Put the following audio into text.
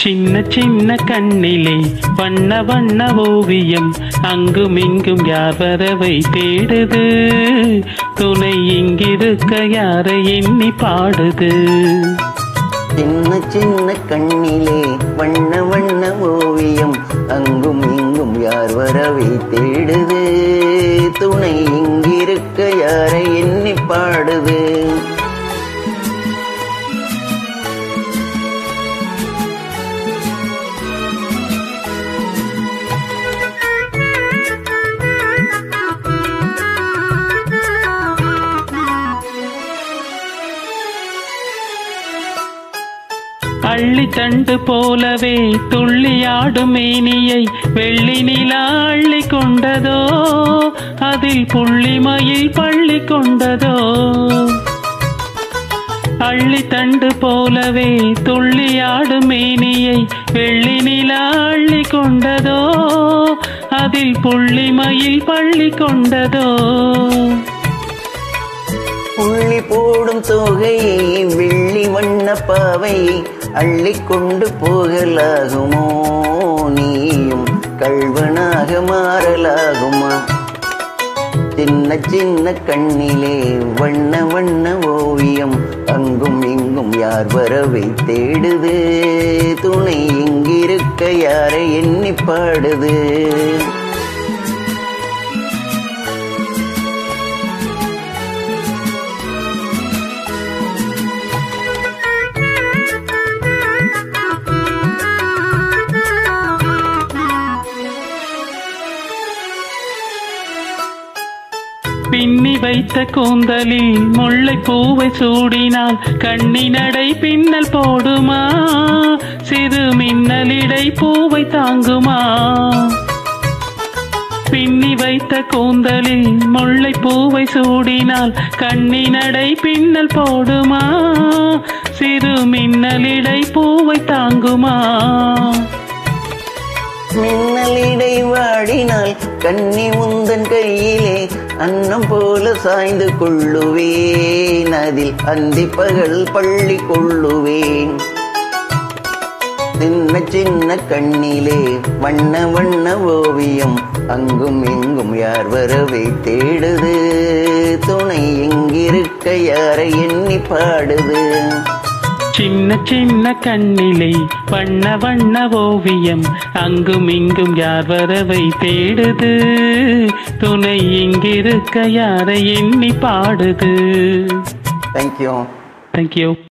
சின்ன சின்ன கண்ணிலே வண்ண வண்ண ஓவியம் அங்கும் இங்கும் யார் வரவை தேடுது துணை இங்கிருக்க யாரை எண்ணி பாடுது சின்ன சின்ன கண்ணிலே வண்ண வண்ண ஓவியம் அங்கும் இங்கும் யார் வரவை தேடுது துணை இங்கிருக்க யாரை எண்ணி பாடுது அள்ளி தண்டு போலவே துள்ளியாடும் மேனியை வெள்ளி நிலா அள்ளி கொண்டதோ அதில் புள்ளிமயில் பள்ளி கொண்டதோ அள்ளி தண்டு போலவே துள்ளியாடும் மேனியை வெள்ளி நிலா அள்ளி கொண்டதோ அதில் புள்ளிமயில் பள்ளி கொண்டதோ புள்ளி போடும் தொகையை வெள்ளி வண்ண பாவையை அள்ளி கொண்டு போகலாகுமோ நீயும் கள்வனாக மாறலாகுமா சின்ன சின்ன கண்ணிலே வண்ண வண்ண ஓவியம் அங்கும் இங்கும் யார் வரவை தேடுது துணை இங்கிருக்க யாரை எண்ணி பாடுது பின்னி வைத்த கூந்தலில் முல்லை பூவை சூடினால் கண்ணினடை பின்னல் போடுமா சிறு மின்னலிடை பூவை தாங்குமா பின்னி வைத்த கூந்தலில் முல்லை பூவை சூடினால் கண்ணினடை பின்னல் போடுமா சிறு மின்னலிடை பூவை தாங்குமா மின்னலிடை வாடினால் கன்னி உந்தன் கையிலே அன்னம் போல சாய்ந்து கொள்ளுவேன் அதில் அந்தி பகல் பள்ளி கொள்ளுவேன் சின்ன சின்ன கண்ணிலே வண்ண வண்ண ஓவியம் அங்கும் இங்கும் யார் வரவை தேடுது துணை எங்கிருக்க யாரை எண்ணி பாடுது சின்ன சின்ன கண்ணிலே வண்ண வண்ண ஓவியம் அங்கும் இங்கும் யார் வரவை தேடுது துணை இங்கிருக்க யாரை எண்ணி பாடுது தேங்க்யூ தேங்க்யூ